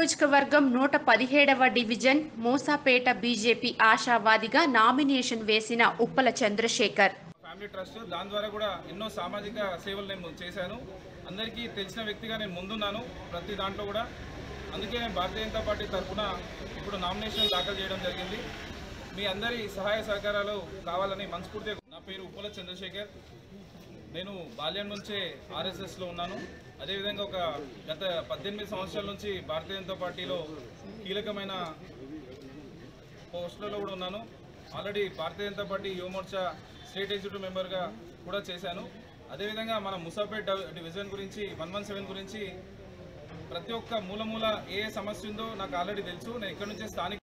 నియోజకవర్గం నూట పదిహేడవ డివిజన్ మూసాపేట బీజేపీ ఆశావాదిగా నామినేషన్ వేసిన ఉప్పల చంద్రశేఖర్ ఫ్యామిలీ ట్రస్ట్ దాని ద్వారా కూడా ఎన్నో సామాజిక సేవలు నేను చేశాను అందరికీ తెలిసిన వ్యక్తిగా నేను ముందున్నాను ప్రతి దాంట్లో కూడా అందుకే నేను భారతీయ జనతా పార్టీ తరఫున ఇప్పుడు నామినేషన్ దాఖలు చేయడం జరిగింది మీ అందరి సహాయ సహకారాలు కావాలని మనస్ఫూర్తిగా నా పేరు ఉప్పల చంద్రశేఖర్ నేను బాల్యం నుంచే ఆర్ఎస్ఎస్లో ఉన్నాను అదేవిధంగా ఒక గత పద్దెనిమిది సంవత్సరాల నుంచి భారతీయ జనతా పార్టీలో కీలకమైన పోస్టులలో కూడా ఉన్నాను already Bharatiya Janata Party Yuva Morcha state executive మెంబర్గా కూడా చేశాను అదేవిధంగా మన ముసాపేట్ డవ్- డివిజన్ గురించి వన్ వన్ సెవెన్ గురించి ప్రతి ఒక్క మూల మూల ఏ సమస్య ఉందో నాకు ఆల్రెడీ తెలుసు నేను ఇక్కడ నుంచే స్థానిక